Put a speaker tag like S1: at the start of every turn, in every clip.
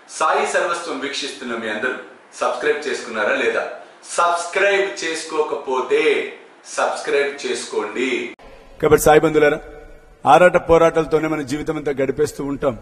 S1: సాయి సర్వస్వం వీక్షిస్తున్న మీ అందరూ సబ్స్క్రైబ్ చేసుకున్నారా లేదా సబ్స్క్రైబ్ చేసుకోకపోతే సబ్స్క్రైబ్ చేసుకోండి
S2: కాబట్టి సాయి బంధులారా ఆరాట పోరాటాలతోనే మన జీవితం అంతా గడిపేస్తూ ఉంటాం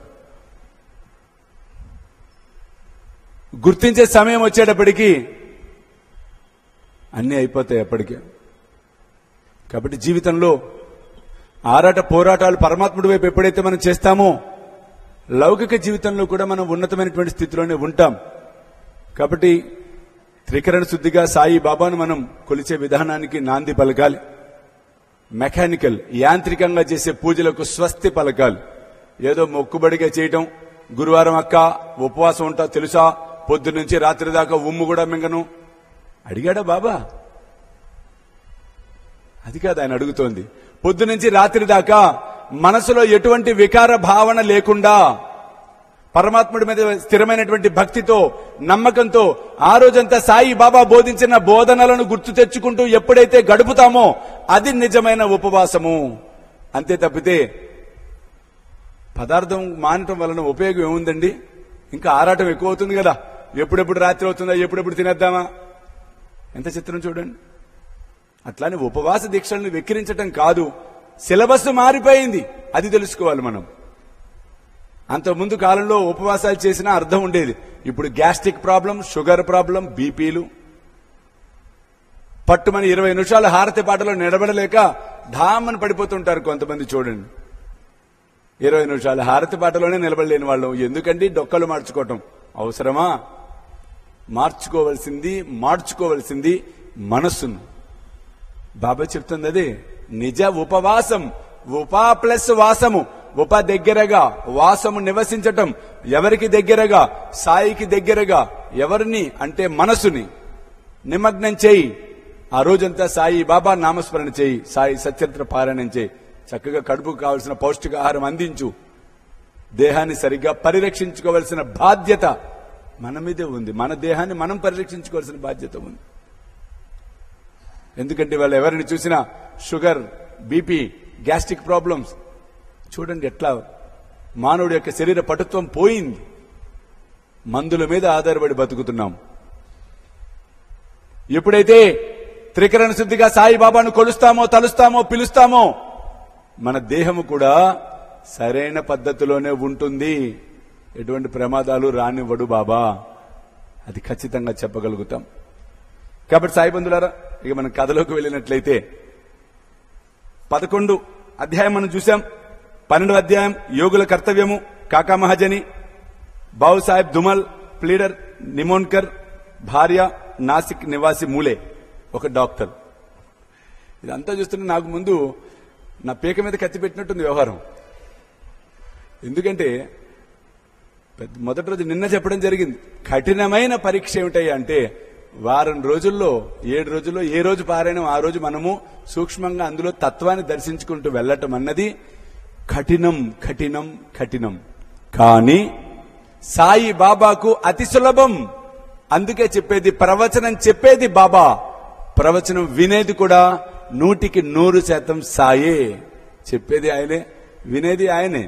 S2: గుర్తించే సమయం వచ్చేటప్పటికి అన్నీ అయిపోతాయి అప్పటికే కాబట్టి జీవితంలో ఆరాట పోరాటాలు పరమాత్ముడి వైపు ఎప్పుడైతే మనం చేస్తామో లౌకిక జీవితంలో కూడా మనం ఉన్నతమైనటువంటి స్థితిలోనే ఉంటాం కాబట్టి త్రికరణ శుద్ధిగా సాయి బాబాను మనం కొలిచే విధానానికి నాంది పలకాలి మెకానికల్ యాంత్రికంగా చేసే పూజలకు స్వస్తి పలకాలి ఏదో మొక్కుబడిగా చేయటం గురువారం అక్క ఉపవాసం ఉంటా తెలుసా పొద్దు నుంచి రాత్రి దాకా ఉమ్ము కూడా మింగను అడిగాడా బాబా అది కాదు ఆయన అడుగుతోంది పొద్దు నుంచి రాత్రి దాకా మనసులో ఎటువంటి వికార భావన లేకుండా పరమాత్ముడి మీద స్థిరమైనటువంటి భక్తితో నమ్మకంతో ఆ రోజంతా సాయి బాబా బోధించిన బోధనలను గుర్తు తెచ్చుకుంటూ ఎప్పుడైతే గడుపుతామో అది నిజమైన ఉపవాసము అంతే తప్పితే పదార్థం మానటం వలన ఉపయోగం ఏముందండి ఇంకా ఆరాటం ఎక్కువ అవుతుంది కదా ఎప్పుడెప్పుడు రాత్రి అవుతుందా ఎప్పుడెప్పుడు తినేద్దామా ఎంత చిత్రం చూడండి అట్లానే ఉపవాస దీక్షలను వెక్కిరించటం కాదు సిలబస్ మారిపోయింది అది తెలుసుకోవాలి మనం అంత ముందు కాలంలో ఉపవాసాలు చేసినా అర్థం ఉండేది ఇప్పుడు గ్యాస్ట్రిక్ ప్రాబ్లం షుగర్ ప్రాబ్లం బీపీలు పట్టుమని ఇరవై నిమిషాలు హారతి పాటలో నిలబడలేక ధామని పడిపోతుంటారు కొంతమంది చూడండి ఇరవై నిమిషాలు హారతి పాటలోనే నిలబడలేని వాళ్ళు ఎందుకండి డొక్కలు మార్చుకోవటం అవసరమా మార్చుకోవలసింది మార్చుకోవలసింది మనస్సును బాబా చెప్తుంది అదే నిజ ఉపవాసం ఉపా ప్లస్ వాసము ఉప దగ్గరగా వాసము నివసించటం ఎవరికి దగ్గరగా సాయికి దగ్గరగా ఎవరిని అంటే మనసుని నిమగ్నం చేయి ఆ రోజంతా సాయి బాబా నామస్మరణ చేయి సాయి సచరిత్ర పారాయణం చేయి చక్కగా కడుపుకు కావలసిన పౌష్టికాహారం అందించు దేహాన్ని సరిగ్గా పరిరక్షించుకోవలసిన బాధ్యత మన మీదే ఉంది మన దేహాన్ని మనం పరిరక్షించుకోవాల్సిన బాధ్యత ఉంది ఎందుకంటే వాళ్ళు ఎవరిని చూసినా షుగర్ బీపీ గ్యాస్ట్రిక్ ప్రాబ్లమ్స్ చూడండి ఎట్లా మానవుడి యొక్క శరీర పటుత్వం పోయింది మందుల మీద ఆధారపడి బతుకుతున్నాం ఎప్పుడైతే త్రికరణ శుద్ధిగా సాయిబాబాను కొలుస్తామో తలుస్తామో పిలుస్తామో మన దేహము కూడా సరైన పద్ధతిలోనే ఉంటుంది ఎటువంటి ప్రమాదాలు రానివ్వడు బాబా అది ఖచ్చితంగా చెప్పగలుగుతాం కాబట్టి సాయి బంధులారా ఇక మనం కథలోకి వెళ్ళినట్లయితే పదకొండు అధ్యాయం మనం చూసాం పన్నెండు అధ్యాయం యోగుల కర్తవ్యము కాకా మహాజని బావు సాహెబ్ దుమల్ ప్లీడర్ నిమోన్కర్ భార్య నాసిక్ నివాసి మూలే ఒక డాక్టర్ ఇదంతా చూస్తుంటే నాకు ముందు నా పీక మీద కత్తి పెట్టినట్టుంది వ్యవహారం ఎందుకంటే పెద్ద మొదటి రోజు నిన్న చెప్పడం జరిగింది కఠినమైన పరీక్ష ఏమిటయ్యా అంటే వారం రోజుల్లో ఏడు రోజుల్లో ఏ రోజు పారాయణం ఆ రోజు మనము సూక్ష్మంగా అందులో తత్వాన్ని దర్శించుకుంటూ వెళ్ళటం అన్నది కఠినం కఠినం కఠినం కానీ సాయి బాబాకు అతి సులభం అందుకే చెప్పేది ప్రవచనం చెప్పేది బాబా ప్రవచనం వినేది కూడా నూటికి నూరు శాతం సాయే చెప్పేది ఆయనే వినేది ఆయనే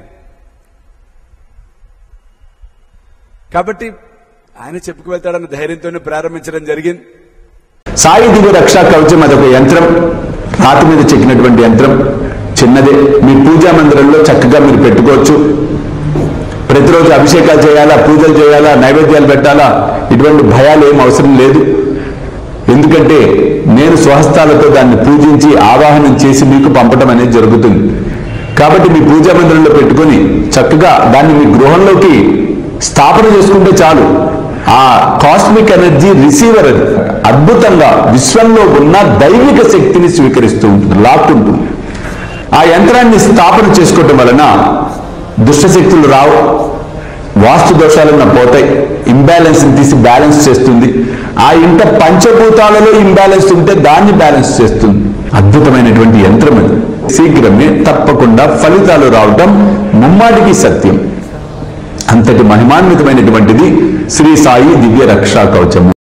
S2: కాబట్టి ఆయన చెప్పుకు వెళ్తాడన్న ధైర్యంతోనే ప్రారంభించడం జరిగింది
S3: సాయి దివ్య రక్షా కవచం అదొక యంత్రం రాతి మీద చెక్కినటువంటి యంత్రం చిన్నదే మీ పూజా మందిరంలో చక్కగా మీరు పెట్టుకోవచ్చు ప్రతిరోజు అభిషేకాలు చేయాలా పూజలు చేయాలా నైవేద్యాలు పెట్టాలా ఇటువంటి భయాలు ఏం అవసరం లేదు ఎందుకంటే నేను స్వహస్తాలతో దాన్ని పూజించి ఆవాహనం చేసి మీకు పంపడం అనేది జరుగుతుంది కాబట్టి మీ పూజా మందిరంలో పెట్టుకొని చక్కగా దాన్ని మీ గృహంలోకి స్థాపన చేసుకుంటే చాలు ఆ కాస్మిక్ ఎనర్జీ రిసీవర్ అది అద్భుతంగా విశ్వంలో ఉన్న దైవిక శక్తిని స్వీకరిస్తూ ఉంటుంది లాక్కుంటుంది ఆ యంత్రాన్ని స్థాపన చేసుకోవటం వలన దుష్టశక్తులు రావు వాస్తు దోషాలన్న పోతాయి ఇంబ్యాలెన్స్ తీసి బ్యాలెన్స్ చేస్తుంది ఆ ఇంట పంచభూతాలలో ఇంబ్యాలెన్స్ ఉంటే దాన్ని బ్యాలెన్స్ చేస్తుంది అద్భుతమైనటువంటి యంత్రం అది శీఘ్రమే తప్పకుండా ఫలితాలు రావటం ముమ్మాటికి సత్యం అంతటి మహిమాన్వితమైనటువంటిది శ్రీ సాయి దివ్య రక్షా కవచము